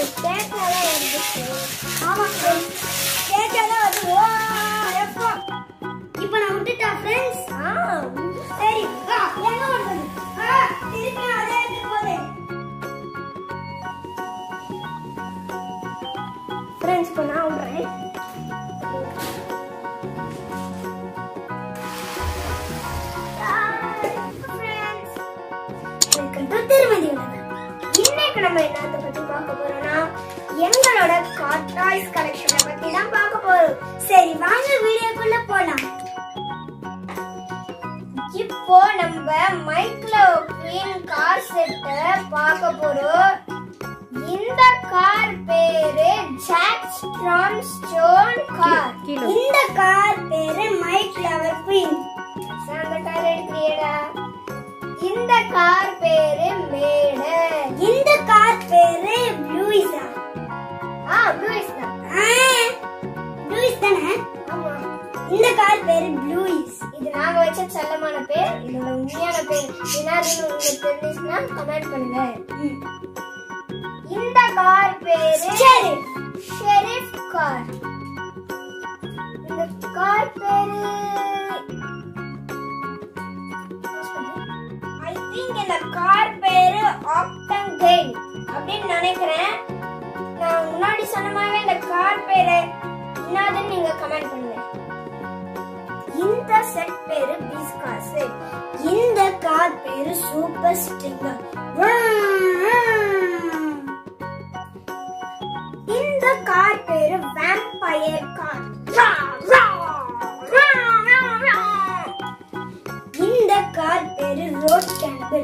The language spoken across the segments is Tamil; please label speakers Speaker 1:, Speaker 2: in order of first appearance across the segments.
Speaker 1: அது கேட்டால வந்துச்சு ஆமா ஃப்ரெண்ட்ஸ் கேட்டால வந்து ஓ எப்போ இப்போ நான் விட்டுட்டா ஃப்ரெண்ட்ஸ் ஆ சரி வா என்ன பண்றது ஆ திருப்பி அதே இடத்துக்கு போறேன் ஃப்ரெண்ட்ஸ் இப்போ நான் விடுறேன் இன்னைக்கு நம்ம என்னத்தை பத்தி பார்க்க போறோம்னா எங்களோட டாய்ஸ் கலெக்ஷனை பத்தி தான் பார்க்க போறோம் சரி வாங்க வீடியோக்குள்ள போலாம் இப்போ நம்ம மைக்லோ குயின் கார் செட்டை பார்க்க போறோம் இந்த கார் பேரு ஜாக் ஸ்ட்ராம் ஸ்டோன் கார்
Speaker 2: கீழே.
Speaker 1: இந்த கார் பேரு மைக்லவர் குயின் அந்த கார் எடுக்கிறியடா இந்த கார் பேரு மேடு இந்த கார் பேரு ப்ளூயிஸா ஆ ப்ளூயிஸ் தான் ப்ளூயிஸ் தானே ஆமா இந்த கார் பேரு ப்ளூயிஸ் இது நாங்க வச்ச செல்லமான பேர் இதோட உண்மையான பேர் என்னதுன்னு உங்களுக்கு தெரிஞ்சுச்சுன்னா கமெண்ட் பண்ணுங்க இந்த கார் பேரு ஷெரிஃப் ஷெரிஃப் கார் இந்த கார் பேரு ஐ திங்க் இந்த கார் பேரு ஆக்டன் கெயின் அப்படின்னு நினைக்கிறேன் நான் முன்னாடி சொன்ன மாதிரி இந்த கார் பேரு என்னதுன்னு நீங்க கமெண்ட் பண்ணுங்க இந்த செட் பேரு பீஸ்கா செட் இந்த கார் பேரு சூப்பர் ஸ்டிங்கர் இந்த கார் பேரு வேம்பயர் கார் இந்த கார் பேரு ரோட் கேம்பிள்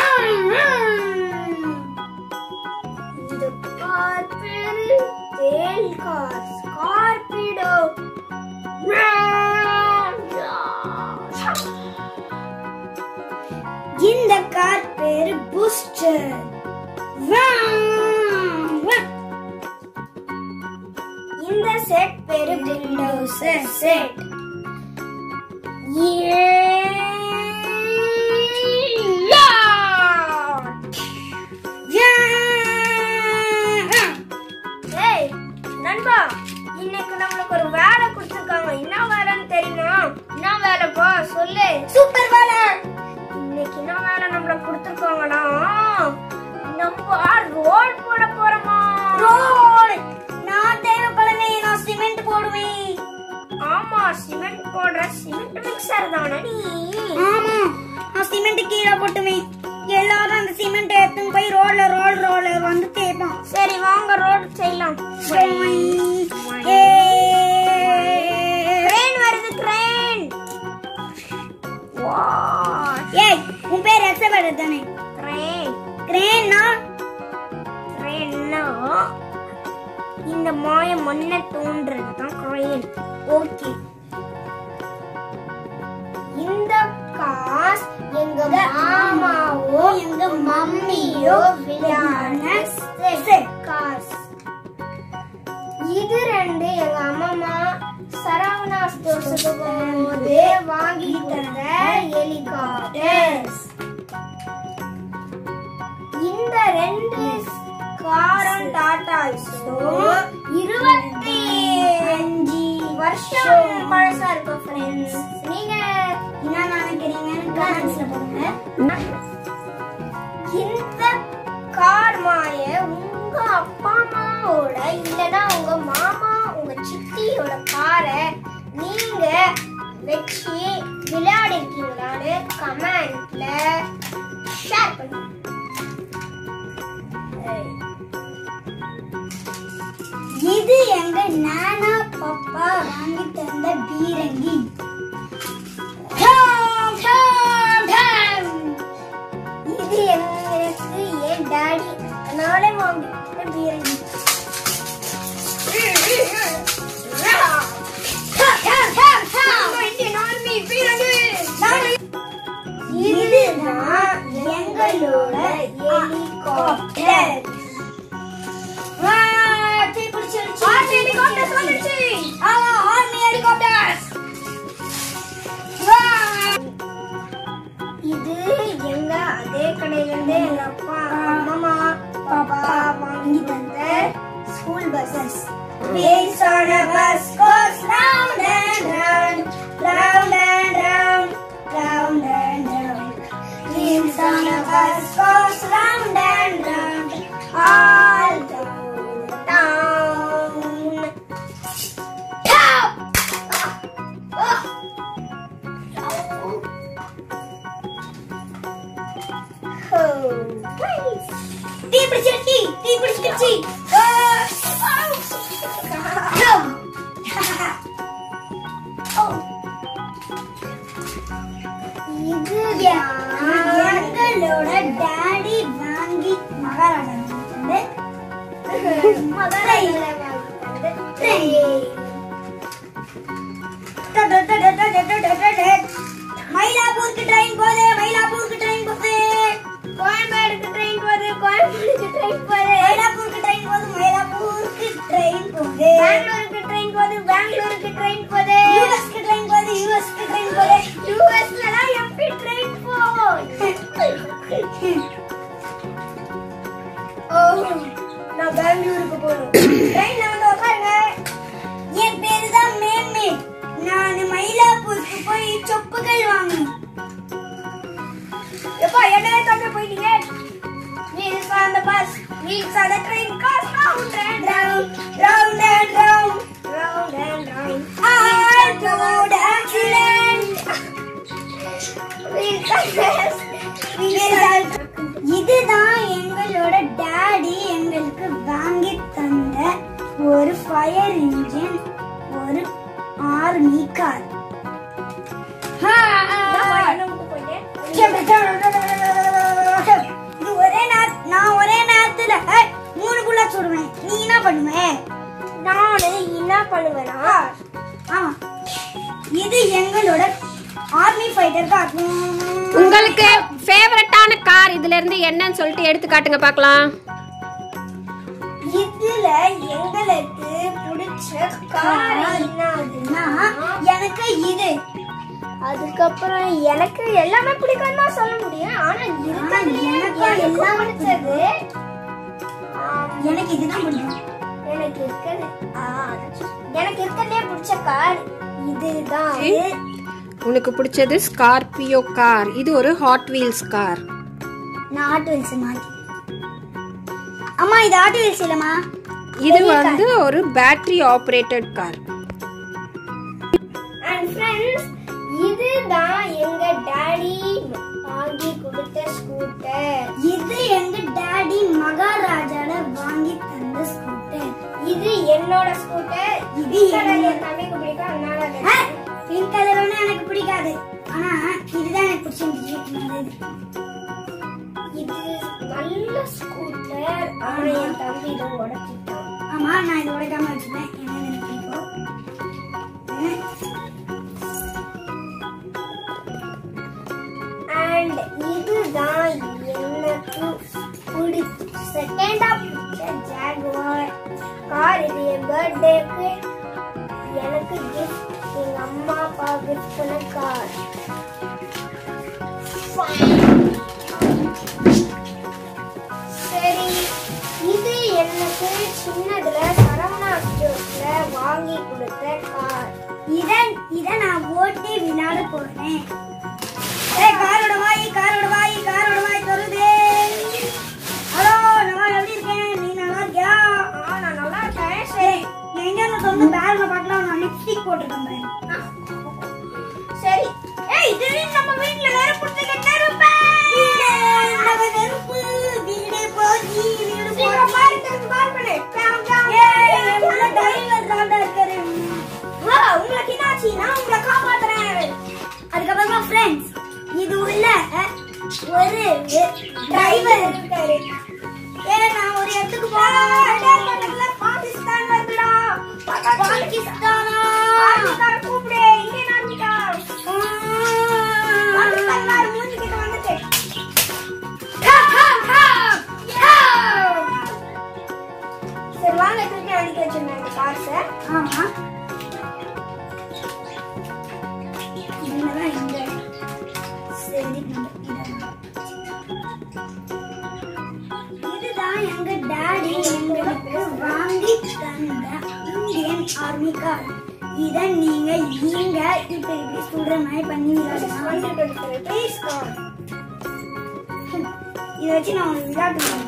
Speaker 1: இந்த கார் பேரு தேல் கார் ஸ்கார்பிடோ இந்த கார் பேரு பூஸ்டர் இந்த செட் பேரு விண்டோஸ் செட் ஏய் நண்பா இன்னைக்கு நம்மளுக்கு ஒரு வேலை கொடுத்துருக்காங்க என்ன வேலைன்னு தெரியுமா என்ன வேலைப்பா சொல்லு சூப்பர் வேலை இன்னைக்கு என்ன வேலை நம்மளுக்கு கொடுத்துருக்காங்கன்னா நம்ம ரோட் போட போறோமா ரோட் நான் தேவைப்படவே நான் சிமெண்ட் போடுவேன் ஆமா சிமெண்ட் போடுற சிமெண்ட் மிக்சர் தானே நீ
Speaker 2: ஆமா நான் சிமெண்ட் கீழே போட்டுவேன் எல்லாரும் அந்த சிமெண்ட் எடுத்துன்னு போய் ரோட்ல ரோல் ரோலர் வந்து தேய்ப்பான்
Speaker 1: சரி வாங்க ரோட் செய்யலாம் ட்ரெயின் வருது ட்ரெயின்
Speaker 2: ஏய் உன் பேர் எக்ஸபர்ட் தானே
Speaker 1: ட்ரெயின்
Speaker 2: கிரேன்னா
Speaker 1: ட்ரெயின்னா இந்த மாய மண்ணை தோன்றது தான் ட்ரெயின் ஓகே இந்த காஸ் எங்க மாமாவோ எங்க மம்மியோ விளையாட காஸ் இது ரெண்டு எங்க அம்மா சரவணா ஸ்டோர்ஸுக்கு போகும்போது வாங்கி தந்த ஹெலிகாப்டர்ஸ் இந்த ரெண்டு காரம் டாட்டாஸும் இருபத்தி அஞ்சு வருஷம் பழசா இருக்கும் ஃப்ரெண்ட்ஸ் நீங்க
Speaker 2: என்ன நினைக்கிறீங்கன்னு கமெண்ட்ஸ்ல போடுங்க
Speaker 1: இந்த கார் மாய உங்க அப்பா அம்மாவோட இல்லனா உங்க மாமா உங்க சித்தியோட காரை நீங்க வச்சு விளையாடி இருக்கீங்களான்னு கமெண்ட்ல ஷேர் பண்ணுங்க
Speaker 2: இது எங்க நானா பாப்பா வாங்கி தந்த பீரங்கி
Speaker 1: டாம், டாம், டாம். இது எனக்கு என் டாடி அதனால வாங்கி கொடுத்த பீரங்கி இதுதான் எங்களோட ஹெலிகாப்டர் இது எங்க அதே கடையில இருந்து எங்க அப்பா அம்மா பாப்பா வாங்கி தந்த bus. Wheels on a bus goes round and round, round and round, round and round. Wheels on a bus goes round and round, all down the town. Top! தீ பிடிச்சிருச்சு தீ பிடிச்சிருச்சு இது எங்களோட டாடி வாங்கி மகாராஜா மயிலாப்பூருக்கு ட்ரெயின் போகுது மயிலாப்பூருக்கு ட்ரெயின் போகுது கோயம்பேடுக்கு ட்ரெயின் போகுது கோயம்பேடுக்கு ட்ரெயின் போகுது மயிலாப்பூருக்கு ட்ரெயின் போகுது மயிலாப்பூருக்கு ட்ரெயின் போகுது பெங்களூருக்கு ட்ரெயின் போகுது பெங்களூருக்கு ட்ரெயின் போகுது யூஎஸ்க்கு ட்ரெயின் போகுது யூஎஸ்க்கு ட்ரெயின் போகுது யூஎஸ்ல தான் எம்பி ட்ரெயின் போகும் ஓ நான் பெங்களூருக்கு போகணும் ட்ரெயின்ல வந்து உட்காருங்க என் பேரு தான் மேமே நான் மயிலாப்பூருக்கு போய் சொப்புகள் வாங்கணும் எப்பா என்ன தம்பி போயிட்டீங்க Wheels on the bus, wheels on the train goes round and round, round and round, round and round. All to the accident. Wheels on the bus, wheels on இதுதான் எங்களோட டாடி எங்களுக்கு வாங்கி தந்த ஒரு ஃபயர் இன்ஜின் ஒரு ஆர்மி கார் இது ஒரே நேர- நான் ஒரே நேரத்துல ஏய், மூணு புல்லட் சுடுவேன் நீ என்ன பண்ணுவ நானு என்ன பண்ணுவேனா ஆமா இது எங்களோட ஆர்மி ஃபைட்டர் கார்
Speaker 3: உங்களுக்கு ஃபேவரட்டான கார் இதுல இருந்து என்னன்னு சொல்லிட்டு எடுத்து காட்டுங்க பார்க்கலாம்
Speaker 1: இதுல எங்களுக்கு பிடிச்ச கார் என்னதுன்னா எனக்கு இது அதுக்கப்புறம் எனக்கு எல்லாமே பிடிக்கும் தான் சொல்ல முடியும் ஆனா இருக்கிறதுலயே எனக்கு பிடிச்சது எனக்கு இதுதான் பிடிக்கும் எனக்கு இருக்கிறது ஆ, எனக்கு இருக்கிறதுலயே பிடிச்ச கார் இதுதான்
Speaker 3: உனக்கு பிடிச்சது ஸ்கார்பியோ கார் இது ஒரு ஹாட் வீல்ஸ் கார்
Speaker 1: நான் ஆட்டோ வீல்ஸ் மாத்தி அம்மா இது ஆட்டோ வீல்ஸ் இல்லம்மா
Speaker 3: இது வந்து ஒரு battery operated car
Speaker 1: and friends இதுதான் எங்க டாடி வாங்கி கொடுத்த ஸ்கூட்டர் இது எங்க டாடி மகாராஜால வாங்கி தந்த ஸ்கூட்டர் இது என்னோட ஸ்கூட்டர் இது என் தம்பிக்கு பிடிக்கும் அதனால பிங்க் கலர் ஒண்ணு எனக்கு பிடிக்காது ஆனா இதுதான் எனக்கு பிடிச்சிருந்துச்சு நல்லது. இது நல்ல ஸ்கூட்டர் ஆனா என் தம்பி இதை உடைச்சிட்டான் ஆமா நான் இதை உடைக்காம வச்சுப்பேன் எனக்கு எனக்கு பிடிக்கும் அண்ட் இதுதான் எனக்கு பிடிச்ச செகண்டா பிடிச்ச ஜாகுவார் கார் இது என் பர்த்டேக்கு எனக்கு கிஃப்ட் எங்க அம்மா அப்பா கிஃப்ட் பண்ண கார் சரி இது எனக்கு சின்னதுல சரவணா ஸ்டோர்ஸ்ல வாங்கி கொடுத்த கார் இதன் இத நான் ஓட்டி விளையாட போறேன் ஏய் காரோட வாய் காரோட வாய் காரோட வாய் தருதே ஹலோ நான் எப்படி இருக்கேன் நீ நல்லா இருக்கியா ஆ நான் நல்லா இருக்கேன் சரி நான் எங்க இருந்து வந்து பேக்ல பார்க்கலாம் நான் லிப்ஸ்டிக் போட்டுருக்கேன் பாரு. சரி ஏய் திடீர்னு நம்ம வீட்ல நெருப்பு புடிச்சுக்கிட்டு நெருப்பு நம்ம நெருப்பு வீடு போச்சு வீடு போச்சு பாரு திரும்பி பாரு பண்ணு ஏய் உள்ள டிரைவர் தாண்டா இருக்காரு வா உங்களுக்கு என்னாச்சு நான் உங்களை காப்பாத்துறேன் அதுக்கப்புறமா ஃப்ரெண்ட்ஸ் இது உள்ள ஒரு டிரைவர் இருக்காரு ஏன்னா நான் ஒரு இடத்துக்கு போறேன் பாகிஸ்தான் வருதுடா பாகிஸ்தானா பாகிஸ்தான் கூப்பிடு இங்கே நான் பாகிஸ்தான்
Speaker 2: எங்க இந்தியன் ஆர்மி கார் இத நீங்க இங்க இப்ப இப்படி சொல்ற மாதிரி பண்ணி விளையாடலாம்
Speaker 1: ப்ளீஸ் கம்
Speaker 2: இத வச்சு நான் உங்களுக்கு விளையாட்டு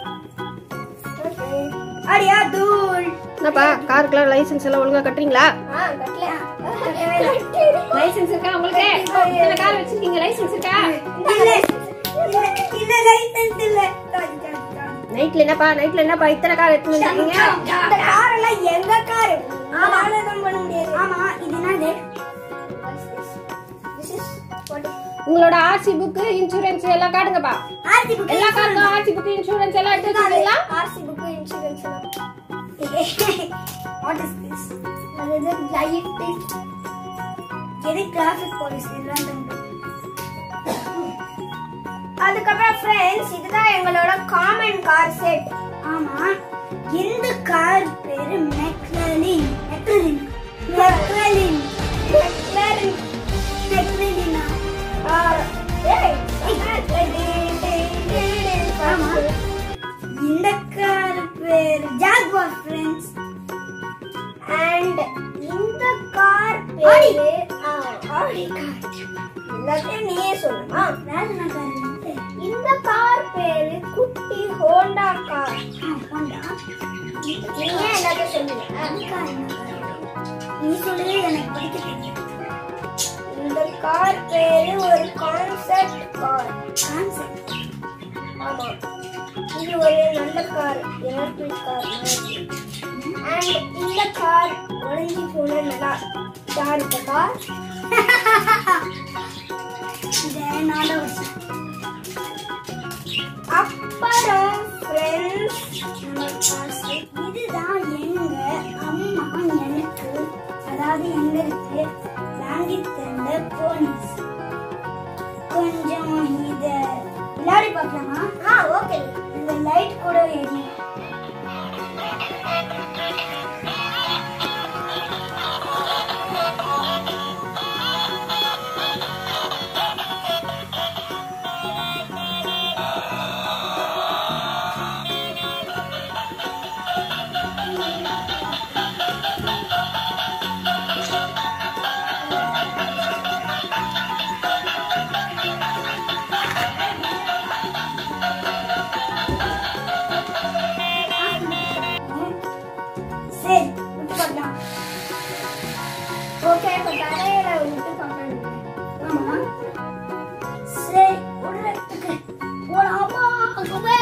Speaker 2: அடியா தூள்
Speaker 3: என்னப்பா காருக்குலாம் லைசென்ஸ் எல்லாம் ஒழுங்கா கட்டுறீங்களா
Speaker 1: ஆ கட்டல
Speaker 3: லைசென்ஸ் இருக்கா உங்களுக்கு இத்தனை கார் வச்சிருக்கீங்க லைசென்ஸ் இருக்கா
Speaker 2: இல்ல இல்ல இல்ல லைசென்ஸ் இல்ல சாரி சாரி சாரி
Speaker 3: நைட்ல என்னப்பா நைட்ல என்னப்பா இத்தனை கார் எடுத்து வந்திருக்கீங்க
Speaker 1: இந்த கார் எல்லாம் எங்க கார்
Speaker 2: ஆமா.
Speaker 1: ஆனதம் பண்ண முடியாது
Speaker 2: ஆமா இது என்னது
Speaker 1: This is what is
Speaker 3: உங்களோட ஆர்சி புக் இன்சூரன்ஸ் எல்லாம் காட்டுங்கப்பா
Speaker 2: ஆர்த்தி புக்
Speaker 3: எல்லா காருக்கும் ஆர்சி புக் இன்சூரன்ஸ் எல்லாம் எடுத்து வச்சிருக்கீங்களா
Speaker 1: ஆர்சி புக் இன்சூரன்ஸ் எல்லாம்
Speaker 2: வாட் இஸ் திஸ்
Speaker 1: அது இது லைட்
Speaker 2: எது டிராஃபிக் போலீஸ் எல்லாம்
Speaker 1: அதுக்கப்புறம் ஃப்ரெண்ட்ஸ் இதுதான் எங்களோட காமன் கார் செட்
Speaker 2: ஆமா இந்த கார் பேரு மெக்லரின் மெக்லரின் மெக்லரின்
Speaker 1: மெக்லரின்
Speaker 2: மெக்லரினா
Speaker 1: கார் ஏய்
Speaker 2: ஆமா. இந்த கார் பேரு ஜாகுவார் ஃப்ரெண்ட்ஸ்
Speaker 1: அண்ட் இந்த கார்
Speaker 2: ஆடி.
Speaker 1: பேரு ஆ, ஆடி கார் எல்லாத்தையும் நீயே சொல்லுமா
Speaker 2: வேற என்ன கார் இருக்கு
Speaker 1: இந்த கார் பேரு குட்டி ஹோண்டா கார்
Speaker 2: ஆ, ஹோண்டா
Speaker 1: நீயே எல்லாத்தையும் சொல்லுங்க
Speaker 2: இந்த கார் என்ன கார் நீ சொல்லு எனக்கு படிக்க தெரியும்
Speaker 1: இந்த கார் பேரு ஒரு கான்செப்ட் கார்
Speaker 2: கான்செப்ட்
Speaker 1: ஆமா இது ஒரு நல்ல கார் எலக்ட்ரிக் கார் அண்ட் இந்த கார் உடஞ்சி போன நல்லா யார் இந்த கார்
Speaker 2: இதை நான் தான் வச்சேன்
Speaker 1: அப்புறம் ஃப்ரெண்ட்ஸ்
Speaker 2: நம்ம காசு இதுதான் எங்க அம்மா எனக்கு அதாவது எங்களுக்கு வாங்கி தந்த போனஸ் கொஞ்சம் இத விளையாடி பார்க்கலாமா
Speaker 1: ஆ ஓகே
Speaker 2: இந்த லைட் கூட எரியும் சரி விட்டு பார்க்கலாம்
Speaker 1: ஓகே இப்போ தரையில விட்டு பார்க்கணும்
Speaker 2: ஆமா சரி விடுறதுக்கு போலாமா குபே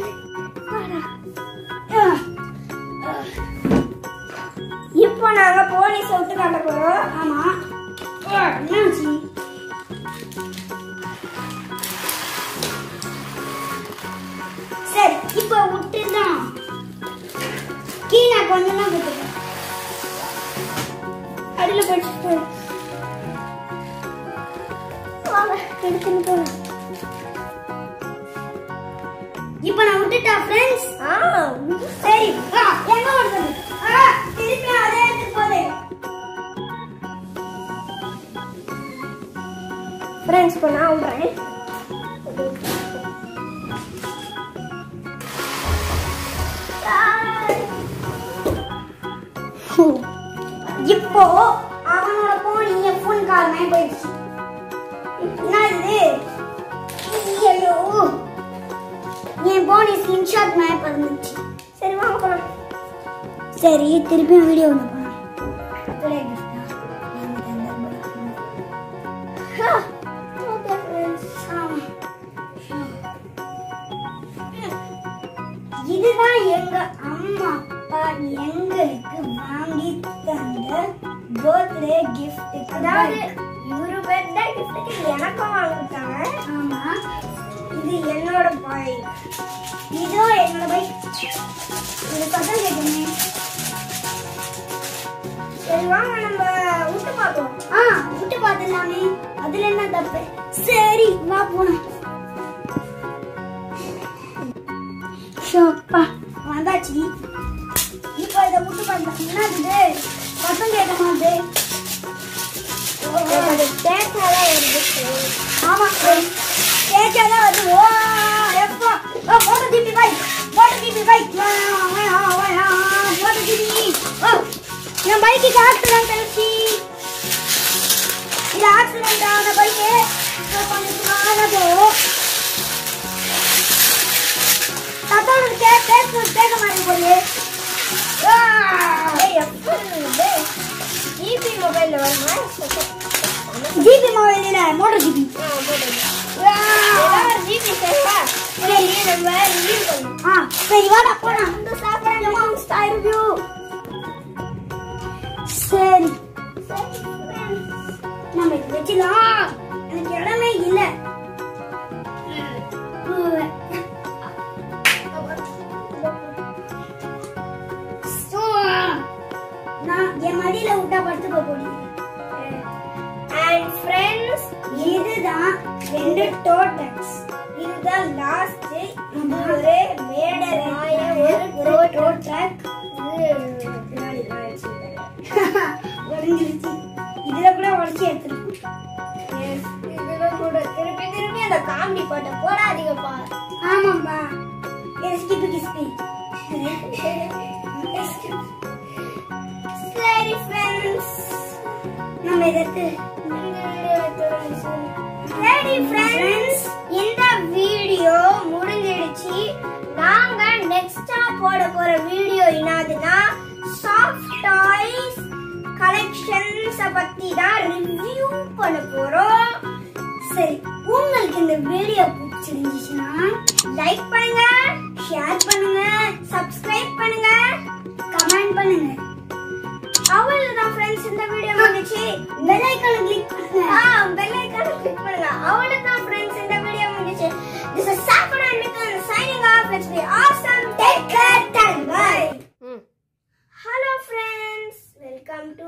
Speaker 1: இப்போ நாங்க போலீஸ் விட்டு காட்ட போறோம்
Speaker 2: ஆமா என்னாச்சு சரி இப்போ விட்டுதான் கீழே கொஞ்சம் தான் விட்டுட்டேன்
Speaker 1: அடியில படிச்சுட்டு வாங்க எடுத்துன்னு போகலாம்
Speaker 2: இப்போ நான் விட்டுட்டா ஃப்ரெண்ட்ஸ்
Speaker 1: ஆ
Speaker 2: சரி ஆ, எங்க ஓடுறது ஆ, திருப்பி அதே இடத்துக்கு போதே
Speaker 1: ஃப்ரெண்ட்ஸ் இப்போ நான் விடுறேன்
Speaker 2: இப்போ அவனோட போன் என் போன் காலமே போயிடுச்சு என்னது ஐயோ என் போன் ஸ்கிரீன்ஷாட் மேப் இருந்துச்சு
Speaker 1: சரி வாங்க போலாம்
Speaker 2: சரி திருப்பியும் வீடியோ ஒன்று போனேன் அப்படியே gift ஆ? எனக்கு தந்த bike.
Speaker 1: ஓகே ஃப்ரெண்ட்ஸ்
Speaker 2: ஆமா. இதுதான் எங்க அம்மா அப்பா எங்களுக்கு வாங்கி தந்த பர்த்டே கிஃப்ட்
Speaker 1: அதாவது இவரு பர்த்டே கிஃப்ட்டுக்கு எனக்கும் வாங்கிட்டாங்க
Speaker 2: ஆமா
Speaker 1: இது என்னோட பைக்
Speaker 2: இதோ என்னோட பைக் இது சத்தம் கேட்குமே
Speaker 1: சரி வாங்க நம்ம விட்டு பார்ப்போம்
Speaker 2: ஆ விட்டு பார்த்துடலாமே அதுல என்ன தப்பு சரி வா போலாம் ஷோப்பா வந்தாச்சு இப்போ இதை விட்டு பார்த்தா என்னது சத்தம் கேட்க மாட்டே
Speaker 1: அது கேட்டாதான் வருது
Speaker 2: ஆமா கேட்காதான் வருது ஓ எப்பா ஓ போட்டு தீபி பைக் போட்டு தீபி பைக் போட்டு தீபி என் பைக்கு ஆக்சிடென்ட் ஆயிடுச்சு இது ஆக்சிடென்ட் ஆன பைக்கு கொஞ்சம் போகும் தத்தோடு பேச கேட்க மாதிரி போகுது
Speaker 1: ஜிபி மொபைல்ல வருமா
Speaker 2: ஜிபி மொபைல் இல்ல மோட்டர் ஜிபி
Speaker 1: ஏதாவது ஜிபி சேவா சரி நம்ம ரிவ்யூ பண்ணலாம்
Speaker 2: ஆ சரி வாடா போலாம்
Speaker 1: வந்து சாப்பிடலாம் ஸ்டார் ரிவ்யூ
Speaker 2: சரி நம்ம இது வச்சுக்கலாம் எனக்கு இடமே இல்ல சோ, நான் என் மடியில விட்டா படுத்துக்க போறீங்க
Speaker 1: அண்ட் ஃப்ரெண்ட்ஸ்
Speaker 2: இதுதான் ரெண்டு டோட்டக்ஸ் இதுதான் லாஸ்ட் இது ஒரு மேடராய ஒரு டோட்டக் உடஞ்சிருச்சு இதுல கூட உடச்சி எடுத்துருக்கோம்
Speaker 1: இதுல கூட திருப்பி திருப்பி அந்த காமெடி பாட்டை போடாதீங்கப்பா
Speaker 2: ஆமாம்பா ஸ்கிப் கிஸ்பி
Speaker 1: சரி ஃப்ரெண்ட்ஸ்
Speaker 2: நம்ம இதற்கு
Speaker 1: சரி ஃப்ரெண்ட்ஸ் இந்த வீடியோ முடிஞ்சிடுச்சு நாங்க நெக்ஸ்டா போட போற வீடியோ என்னதுன்னா சாஃப்ட் டாய்ஸ் கலெக்ஷன்ஸ் பத்தி தான் ரிவ்யூ பண்ண போறோம்
Speaker 2: சரி உங்களுக்கு இந்த வீடியோ பிடிச்சிருந்துச்சுன்னா
Speaker 1: லைக் பண்ணுங்க
Speaker 2: ஷேர் பண்ணுங்க
Speaker 1: சப்ஸ்கிரைப் பண்ணுங்க
Speaker 2: கமெண்ட் பண்ணுங்க
Speaker 1: அவ்வளவுதான் ஃப்ரெண்ட்ஸ் இந்த வீடியோ முடிஞ்சிச்சு
Speaker 2: பெல் ஐகானை கிளிக் பண்ணுங்க
Speaker 1: ஆ பெல் ஐகானை கிளிக் பண்ணுங்க அவ்வளவுதான் ஃப்ரெண்ட்ஸ் இந்த வீடியோ முடிஞ்சிச்சு திஸ் இஸ் சாஃப்ட் அண்ட் மிக்கன் signing off let's be awesome take care time bye hello friends welcome to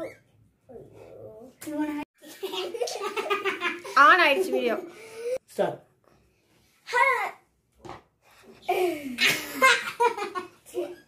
Speaker 3: ஆன் ஆயிடுச்சு வீடியோ
Speaker 4: Start.
Speaker 1: Hello.